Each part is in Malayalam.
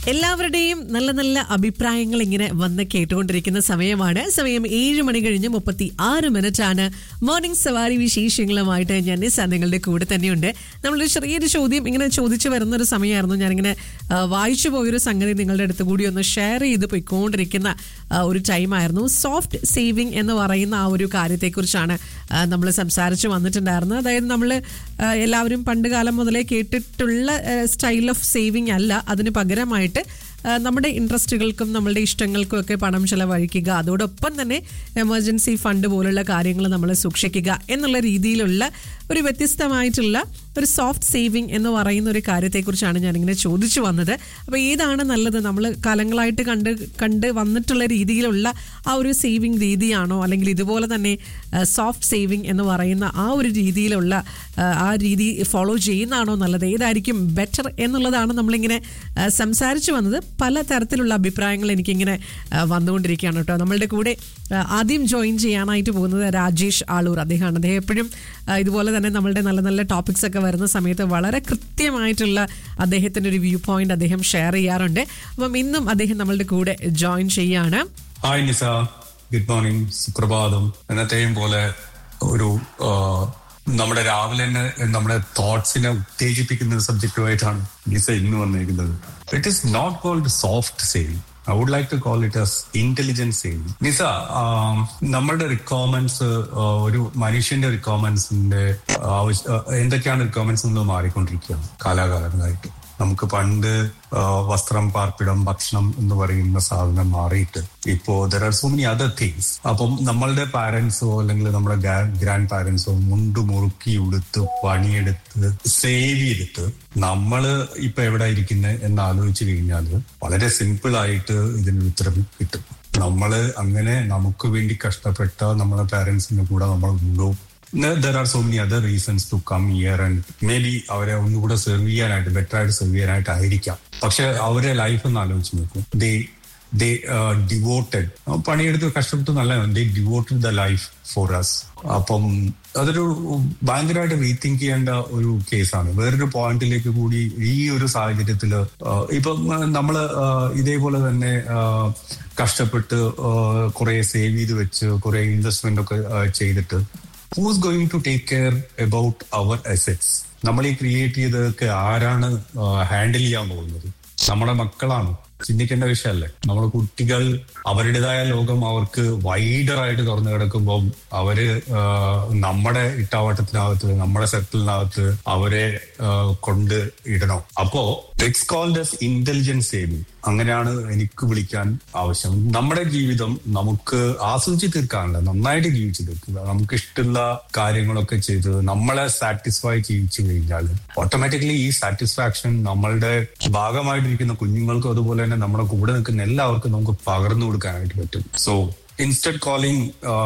എല്ലാവരുടെയും നല്ല നല്ല അഭിപ്രായങ്ങൾ ഇങ്ങനെ വന്ന് കേട്ടുകൊണ്ടിരിക്കുന്ന സമയമാണ് സമയം ഏഴ് മണി കഴിഞ്ഞ് മുപ്പത്തി ആറ് മിനിറ്റ് ആണ് മോർണിംഗ് സവാരി വിശേഷങ്ങളുമായിട്ട് ഞാൻ നിസ നിങ്ങളുടെ കൂടെ തന്നെയുണ്ട് നമ്മളൊരു ചെറിയൊരു ചോദ്യം ഇങ്ങനെ ചോദിച്ചു വരുന്ന ഒരു സമയമായിരുന്നു ഞാനിങ്ങനെ ആ, വായിച്ചു പോയൊരു സംഗതി നിങ്ങളുടെ അടുത്ത് കൂടി ഒന്ന് ഷെയർ ചെയ്ത് പോയിക്കൊണ്ടിരിക്കുന്ന ആ, ഒരു ടൈമായിരുന്നു സോഫ്റ്റ് സേവിങ് എന്ന് പറയുന്ന ആ ഒരു കാര്യത്തെക്കുറിച്ചാണ് നമ്മൾ സംസാരിച്ച് വന്നിട്ടുണ്ടായിരുന്നത് അതായത് നമ്മൾ എല്ലാവരും പണ്ട് കാലം മുതലേ കേട്ടിട്ടുള്ള സ്റ്റൈൽ ഓഫ് സേവിങ് അല്ല അതിന് പകരമായിട്ട് ആ, നമ്മുടെ ഇൻട്രസ്റ്റുകൾക്കും നമ്മളുടെ ഇഷ്ടങ്ങൾക്കും ഒക്കെ പണം ചെലവഴിക്കുക അതോടൊപ്പം തന്നെ എമർജൻസി ഫണ്ട് പോലുള്ള കാര്യങ്ങൾ നമ്മൾ സൂക്ഷിക്കുക എന്നുള്ള രീതിയിലുള്ള ഒരു വ്യത്യസ്തമായിട്ടുള്ള ഒരു സോഫ്റ്റ് സേവിങ് എന്ന് പറയുന്ന ഒരു കാര്യത്തെക്കുറിച്ചാണ് ഞാനിങ്ങനെ ചോദിച്ചു വന്നത് അപ്പോൾ ഏതാണ് നല്ലത് നമ്മൾ കാലങ്ങളായിട്ട് കണ്ട് കണ്ട് വന്നിട്ടുള്ള രീതിയിലുള്ള ആ ഒരു സേവിങ് രീതിയാണോ അല്ലെങ്കിൽ ഇതുപോലെ തന്നെ സോഫ്റ്റ് സേവിങ് എന്ന് പറയുന്ന ആ ഒരു രീതിയിലുള്ള ആ, ആ രീതി ഫോളോ ചെയ്യുന്നതാണോ നല്ലത് ഏതായിരിക്കും ബെറ്റർ എന്നുള്ളതാണ് നമ്മളിങ്ങനെ ആ, സംസാരിച്ചു വന്നത് പല തരത്തിലുള്ള അഭിപ്രായങ്ങൾ എനിക്കിങ്ങനെ ആ, വന്നുകൊണ്ടിരിക്കുകയാണ് കേട്ടോ നമ്മളുടെ കൂടെ ആ, ആദ്യം ജോയിൻ ചെയ്യാനായിട്ട് പോകുന്നത് രാജേഷ് ആളൂർ അദ്ദേഹമാണ് അദ്ദേഹം എപ്പോഴും ആ, ഇതുപോലെ തന്നെ നമ്മളുടെ നല്ല നല്ല ടോപ്പിക്സ് ഒക്കെ വരുന്ന സമയത്ത് വളരെ കൃത്യമായിട്ടുള്ള അദ്ദേഹത്തിൻ്റെ ഒരു വ്യൂ പോയിന്റ് അദ്ദേഹം ഷെയർ ചെയ്യാറുണ്ട് അപ്പം ഇന്നും അദ്ദേഹം നമ്മളുടെ കൂടെ ജോയിൻ ചെയ്യാണ് ഹായ് നിസ ഗുഡ് മോർണിംഗ് സുപ്രഭാതം എന്നത്തെയും പോലെ ഒരു ആ, നമ്മുടെ രാവിലെ തന്നെ നമ്മുടെ തോട്ട്സിനെ ഉത്തേജിപ്പിക്കുന്ന ഒരു സബ്ജക്റ്റുമായിട്ടാണ് നിസ ഇന്ന് വന്നിരിക്കുന്നത് it is not called soft sailing I would like to call it as intelligent sailing Nisa ആ, നമ്മളുടെ റിക്വയർമെന്റ്സ് ഒരു മനുഷ്യന്റെ റിക്വയർമെന്റ്സിന്റെ ആവശ്യ ആ, എന്തൊക്കെയാണ് റിക്വയർമെന്റ്സ് എന്നുള്ളത് മാറിക്കൊണ്ടിരിക്കുകയാണ് കാലാകാലങ്ങളായിട്ട് നമുക്ക് പണ്ട് ആ, വസ്ത്രം പാർപ്പിടം ഭക്ഷണം എന്ന് പറയുന്ന സാധനം മാറിയിട്ട് ഇപ്പോ there are so many other things അപ്പം നമ്മളുടെ പാരന്റ്സോ അല്ലെങ്കിൽ നമ്മുടെ ഗ്രാൻഡ് പാരന്റ്സോ മുണ്ട് മുറുക്കി ഉടുത്ത് പണിയെടുത്ത് സേവ് ചെയ്തിട്ട് നമ്മള് ഇപ്പൊ എവിടെ ഇരിക്കുന്നത് എന്ന് ആലോചിച്ച് കഴിഞ്ഞാൽ വളരെ സിമ്പിൾ ആയിട്ട് ഇതിന് ഉത്തരം കിട്ടും നമ്മള് അങ്ങനെ നമുക്ക് വേണ്ടി കഷ്ടപ്പെട്ട നമ്മളെ പാരന്റ്സിന്റെ കൂടെ നമ്മൾ ഉണ്ടോ there are so many other reasons to come here and maybe അവരെ ഒന്നുകൂടെ സെർവ് ചെയ്യാനായിട്ട് ബെറ്റർ ആയിട്ട് സെർവ് ചെയ്യാനായിട്ടായിരിക്കാം പക്ഷെ അവരെ ലൈഫ് ഒന്ന് ആലോചിച്ച് നോക്കും ദേ ദേ ഡിവോട്ടഡ് പണിയെടുത്ത് കഷ്ടപ്പെട്ട് നല്ല they devoted the life for us അപ്പം അതൊരു ഭയങ്കരമായിട്ട് റീതിങ്ക് ചെയ്യേണ്ട ഒരു കേസാണ് വേറൊരു പോയിന്റിലേക്ക് കൂടി ഈ ഒരു സാഹചര്യത്തില് ആ, ഇപ്പം ആ, നമ്മള് ആ, ഇതേപോലെ തന്നെ ആ, കഷ്ടപ്പെട്ട് കുറെ സേവ് ചെയ്ത് വെച്ച് കുറെ ഇൻവെസ്റ്റ്മെന്റ് ഒക്കെ ആ, ചെയ്തിട്ട് who's going to take care about our assets നമ്മൾ ഈ ക്രിയേറ്റ് ചെയ്തതൊക്കെ ആരാണ് ഹാൻഡിൽ ചെയ്യാൻ പോകുന്നത് നമ്മുടെ മക്കളാണ് ചിന്തിക്കേണ്ട വിഷയമല്ലേ നമ്മുടെ കുട്ടികൾ അവരുടേതായ ലോകം അവർക്ക് വൈഡർ ആയിട്ട് തുറന്നു കിടക്കുമ്പോൾ അവര് ആ, നമ്മുടെ ഇട്ടാവട്ടത്തിനകത്ത് നമ്മുടെ സെറ്റിലിനകത്ത് അവരെ ആ, കൊണ്ട് ഇടണം അപ്പോ it's called as intelligence saving അങ്ങനെയാണ് എനിക്ക് വിളിക്കാൻ ആവശ്യം നമ്മുടെ ജീവിതം നമുക്ക് ആസ്വദിച്ച് തീർക്കാനല്ല നന്നായിട്ട് ജീവിച്ചു തീർക്കുക നമുക്ക് ഇഷ്ടമുള്ള കാര്യങ്ങളൊക്കെ ചെയ്ത് നമ്മളെ സാറ്റിസ്ഫൈ ചെയ്യിച്ചു കഴിഞ്ഞാൽ ഓട്ടോമാറ്റിക്കലി ഈ സാറ്റിസ്ഫാക്ഷൻ നമ്മളുടെ ഭാഗമായിട്ടിരിക്കുന്ന കുഞ്ഞുങ്ങൾക്കും അതുപോലെ തന്നെ നമ്മുടെ കൂടെ നിൽക്കുന്ന എല്ലാവർക്കും നമുക്ക് പകർന്നു കൊടുക്കാനായിട്ട് പറ്റും so instead calling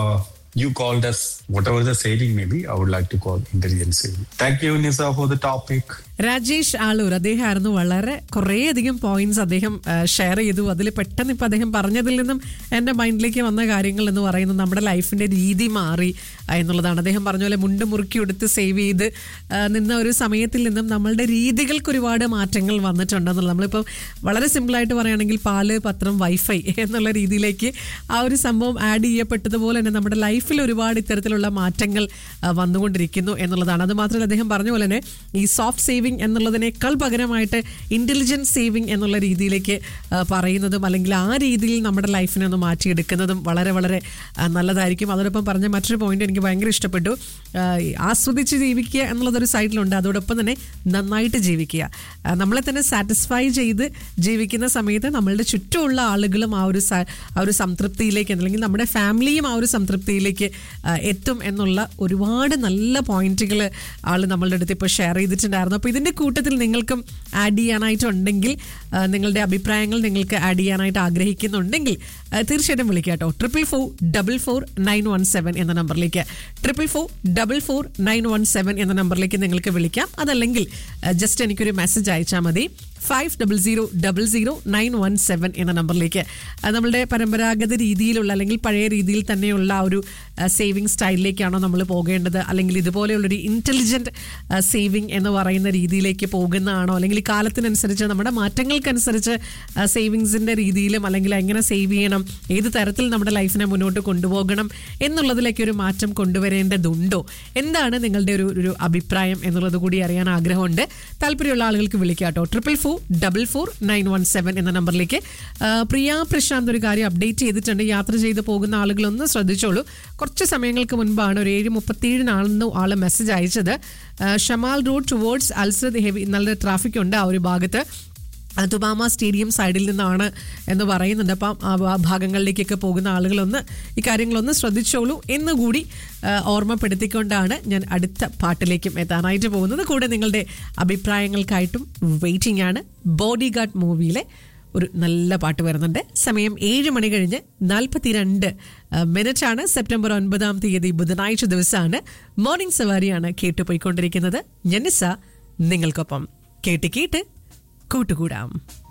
you called as whatever the saving maybe I would like to call intelligence saving thank you Nisa for the topic Rajesh Aloor അദ്ദേഹമായിരുന്നു വളരെ കുറേയധികം പോയിന്റ്സ് അദ്ദേഹം ഷെയർ ചെയ്തു അതിൽ പെട്ടെന്ന് ഇപ്പം അദ്ദേഹം പറഞ്ഞതിൽ നിന്നും എൻ്റെ മൈൻഡിലേക്ക് വന്ന കാര്യങ്ങൾ എന്ന് പറയുന്നത് നമ്മുടെ ലൈഫിൻ്റെ രീതി മാറി ആ, എന്നുള്ളതാണ് അദ്ദേഹം പറഞ്ഞ പോലെ മുണ്ട് മുറുക്കി എടുത്ത് സേവ് ചെയ്ത് ആ, നിന്ന ഒരു സമയത്തിൽ നിന്നും നമ്മളുടെ രീതികൾക്ക് ഒരുപാട് മാറ്റങ്ങൾ വന്നിട്ടുണ്ടെന്നുള്ളത് നമ്മളിപ്പോൾ വളരെ സിമ്പിളായിട്ട് പറയുകയാണെങ്കിൽ പാല് പത്രം വൈഫൈ എന്നുള്ള രീതിയിലേക്ക് ആ ഒരു സംഭവം ആഡ് ചെയ്യപ്പെട്ടതുപോലെ തന്നെ നമ്മുടെ ലൈഫിൽ ഒരുപാട് ഇത്തരത്തിലുള്ള മാറ്റങ്ങൾ ആ, വന്നുകൊണ്ടിരിക്കുന്നു എന്നുള്ളതാണ് അത് മാത്രമല്ല അദ്ദേഹം പറഞ്ഞ പോലെ തന്നെ ഈ സോഫ്റ്റ് സേവിങ് എന്നുള്ളതിനേക്കാൾ പകരമായിട്ട് ഇന്റലിജന്റ് സേവിങ് എന്നുള്ള രീതിയിലേക്ക് ആ, പറയുന്നതും അല്ലെങ്കിൽ ആ രീതിയിൽ നമ്മുടെ ലൈഫിനെ ഒന്ന് മാറ്റിയെടുക്കുന്നതും വളരെ വളരെ ആ, നല്ലതായിരിക്കും അതോടൊപ്പം പറഞ്ഞ മറ്റൊരു പോയിന്റ് എനിക്ക് ഭയങ്കര ഇഷ്ടപ്പെട്ടു ആ, ഈ ആസ്വദിച്ച് ജീവിക്കുക എന്നുള്ളതൊരു സൈഡിലുണ്ട് അതോടൊപ്പം തന്നെ നന്നായിട്ട് ജീവിക്കുക ആ, നമ്മളെ തന്നെ സാറ്റിസ്ഫൈ ചെയ്ത് ജീവിക്കുന്ന സമയത്ത് നമ്മളുടെ ചുറ്റുമുള്ള ആളുകളും ആ ഒരു സ- ആ ഒരു സംതൃപ്തിയിലേക്ക് അല്ലെങ്കിൽ നമ്മുടെ ഫാമിലിയും ആ ഒരു സംതൃപ്തിയിലേക്ക് ആ, എത്തും എന്നുള്ള ഒരുപാട് നല്ല പോയിന്റുകൾ ആൾ നമ്മളുടെ അടുത്ത് ഇപ്പോൾ ഷെയർ ചെയ്തിട്ടുണ്ടായിരുന്നു അപ്പോൾ ഇതിൻ്റെ കൂട്ടത്തിൽ നിങ്ങൾക്കും ആഡ് ചെയ്യാനായിട്ടുണ്ടെങ്കിൽ ആ, നിങ്ങളുടെ അഭിപ്രായങ്ങൾ നിങ്ങൾക്ക് ആഡ് ചെയ്യാനായിട്ട് ആഗ്രഹിക്കുന്നുണ്ടെങ്കിൽ ആ, തീർച്ചയായിട്ടും വിളിക്കുക കേട്ടോ triple four double four nine one seven എന്ന നമ്പറിലേക്ക് triple four double four nine one seven എന്ന നമ്പറിലേക്ക് നിങ്ങൾക്ക് വിളിക്കാം അതല്ലെങ്കിൽ ജസ്റ്റ് എനിക്കൊരു മെസ്സേജ് അയച്ചാൽ മതി five double zero double zero nine one seven എന്ന നമ്പറിലേക്ക് അത് നമ്മളുടെ പരമ്പരാഗത രീതിയിലുള്ള അല്ലെങ്കിൽ പഴയ രീതിയിൽ തന്നെയുള്ള ആ ഒരു സേവിങ് സ്റ്റൈലിലേക്കാണോ നമ്മൾ പോകേണ്ടത് അല്ലെങ്കിൽ ഇതുപോലെയുള്ളൊരു ഇൻ്റലിജൻറ്റ് സേവിങ് എന്ന് പറയുന്ന രീതിയിലേക്ക് പോകുന്നതാണോ അല്ലെങ്കിൽ ഈ കാലത്തിനനുസരിച്ച് നമ്മുടെ മാറ്റങ്ങൾക്കനുസരിച്ച് സേവിങ്സിൻ്റെ രീതിയിലും അല്ലെങ്കിൽ എങ്ങനെ സേവ് ചെയ്യണം ഏത് തരത്തിൽ നമ്മുടെ ലൈഫിനെ മുന്നോട്ട് കൊണ്ടുപോകണം എന്നുള്ളതിലേക്ക് ഒരു മാറ്റം കൊണ്ടുവരേണ്ടതുണ്ടോ എന്താണ് നിങ്ങളുടെ ഒരു ഒരു അഭിപ്രായം എന്നുള്ളത് കൂടി അറിയാൻ ആഗ്രഹമുണ്ട് താല്പര്യമുള്ള ആളുകൾക്ക് വിളിക്കാട്ടോ triple four double four nine one seven എന്ന നമ്പറിലേക്ക് ആ, പ്രിയ പ്രശാന്ത് ഒരു കാര്യം അപ്ഡേറ്റ് ചെയ്തിട്ടുണ്ട് യാത്ര ചെയ്ത് പോകുന്ന ആളുകളൊന്ന് ശ്രദ്ധിച്ചോളൂ കുറച്ച് സമയങ്ങൾക്ക് മുൻപാണ് ഒരു ഏഴ് മുപ്പത്തിയേഴിനാണെന്ന് ആള് മെസ്സേജ് അയച്ചത് ആ, Shamal road towards Al Sadd heavy നല്ല ട്രാഫിക് ഉണ്ട് ആ ഒരു ഭാഗത്ത് ആ, തുബാമ സ്റ്റേഡിയം സൈഡിൽ നിന്നാണ് എന്ന് പറയുന്നുണ്ട് അപ്പം ആ ഭാ- ഭാഗങ്ങളിലേക്കൊക്കെ പോകുന്ന ആളുകളൊന്ന് ഈ കാര്യങ്ങളൊന്ന് ശ്രദ്ധിച്ചോളൂ എന്നുകൂടി ആ, ഓർമ്മപ്പെടുത്തിക്കൊണ്ടാണ് ഞാൻ അടുത്ത പാട്ടിലേക്കും എത്താനായിട്ട് പോകുന്നത് കൂടെ നിങ്ങളുടെ അഭിപ്രായങ്ങൾക്കായിട്ടും വെയിറ്റിംഗ് ആണ് ബോഡി ഗാർഡ് മൂവിയിലെ ഒരു നല്ല പാട്ട് വരുന്നുണ്ട് സമയം ഏഴ് മണി കഴിഞ്ഞ് നാൽപ്പത്തിരണ്ട് മിനിറ്റ് ആണ് സെപ്റ്റംബർ ഒൻപതാം തീയതി ബുധനാഴ്ച ദിവസമാണ് മോർണിംഗ് സവാരിയാണ് കേട്ടുപോയിക്കൊണ്ടിരിക്കുന്നത് ഞനിസ നിങ്ങൾക്കൊപ്പം കേട്ട് കേട്ട് കൂട്ടുകൂടാം